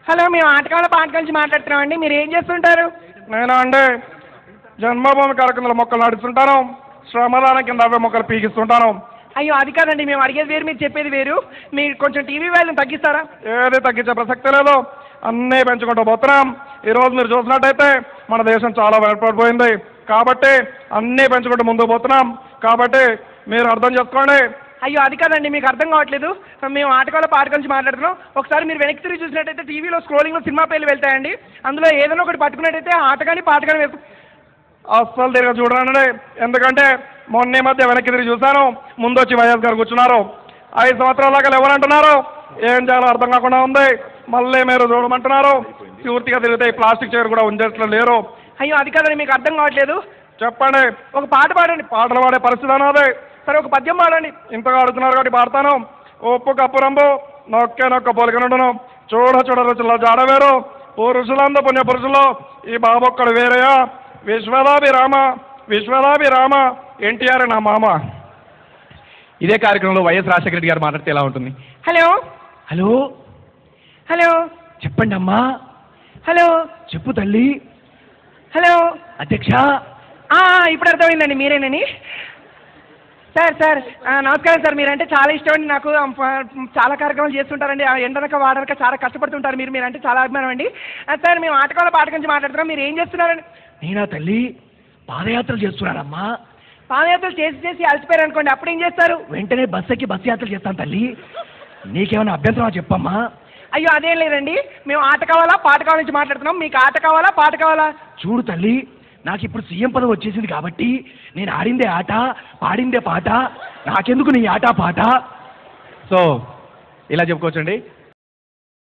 hello మేము ఆటకాల పాటల నుంచి మాట్లాడుతున్నామండి మీరు ఏం చేస్తుంటారు నేను అండి జన్మభూమి కార్యక్రమాల మొక్కలు నడుస్తుంటాను శ్రమదానం కింద అవే మొక్కలు పీకిస్తుంటాను అయ్యో అది కాదండి మేము అడిగేది వేరు మీరు చెప్పేది వేరు మీరు కొంచెం టీవీ వాల్యూని తగ్గిస్తారా ఏది తగ్గించే ప్రసక్తి లేదు అన్నీ పెంచుకుంటూ పోతున్నాం ఈరోజు మీరు చూసినట్టయితే మన దేశం చాలా వెనపడిపోయింది కాబట్టి అన్నీ పెంచుకుంటూ ముందుకు పోతున్నాం కాబట్టి మీరు అర్థం చేసుకోండి అయ్యో అది కాదండి మీకు అర్థం కావట్లేదు మేము ఆటకాల పాటల నుంచి మాట్లాడుతున్నాం ఒకసారి మీరు వెనక్కి తిరిగి చూసినట్టయితే టీవీలో స్క్రోలింగ్లో సినిమా పేర్లు వెళ్తాయండి అందులో ఏదైనా ఒకటి పట్టుకున్నట్టయితే ఆట కానీ పాట కానీ వేసు అస్సలు తిరిగి చూడనండి ఎందుకంటే మొన్న ఈ మధ్య వెనక్కి తిరిగి చూశాను ముందు వచ్చి వైఎస్ గారు కూర్చున్నారు ఐదు సంవత్సరాల దాకా ఎవరంటున్నారు ఏం చేయాలో అర్థం కాకుండా ఉంది మళ్ళీ మీరు చూడమంటున్నారు పూర్తిగా తిరిగితే ఈ ప్లాస్టిక్ చైర్ కూడా ఉంచేట్లు లేరు అయ్యో అది కాదండి మీకు అర్థం కావట్లేదు చెప్పండి ఒక పాట పాడండి పాటలు పాడే పరిస్థితి అన్నది సరే ఒక పద్యం పాడండి ఇంతగా అడుగుతున్నారు కాబట్టి పాడతాను ఉప్పు కప్పు రంబు నొక్కే నొక్క పొలికనుండును చూడ చూడ రుచుల జాడవేరు పురుషులందు పుణ్య పురుషులు ఈ బాబొక్కడు వేరయా విశ్వదాభిరామ విశ్వదాభిరామ ఎన్టీఆర్ నా మామ ఇదే కార్యక్రమంలో వైఎస్ రాజశేఖర రెడ్డి గారు మాట్లాడితే ఎలా ఉంటుంది హలో హలో హలో చెప్పండి అమ్మా హలో చెప్పు తల్లి హలో అధ్యక్ష ఆ, ఇప్పుడు అర్థమైందండి మీరేనని సార్ సార్ ఆ, నమస్కారం సార్ మీరంటే చాలా ఇష్టం అండి నాకు ఆ, ప- చాలా కార్యక్రమాలు చేస్తుంటారండి ఆ ఎండనక వాడనక చాలా కష్టపడుతుంటారు మీరు మీరంటే చాలా అభిమానం అండి ఆ, సార్ మేము ఆటకాల పాట గురించి మాట్లాడుతున్నాం మీరు ఏం చేస్తున్నారండి నేనా తల్లి పాదయాత్రలు చేస్తున్నానమ్మా పాదయాత్రలు చేసి చేసి అలసిపోయారు అనుకోండి అప్పుడు ఏం చేస్తారు వెంటనే బస్ ఎక్కి బస్ యాత్ర చేస్తాను తల్లి నీకేమైనా అభ్యంతరమా చెప్పమ్మా అయ్యో అదేం లేదండి మేము ఆట కావాలా పాట కావాల నుంచి మాట్లాడుతున్నాం మీకు ఆట కావాలా పాట కావాలా చూడు తల్లి నాకు ఇప్పుడు సీఎం పదవి వచ్చేసింది కాబట్టి నేను ఆడిందే ఆట పాడిందే పాట నాకెందుకు నీ ఆట పాట సో ఇలా చెప్పుకోవచ్చండి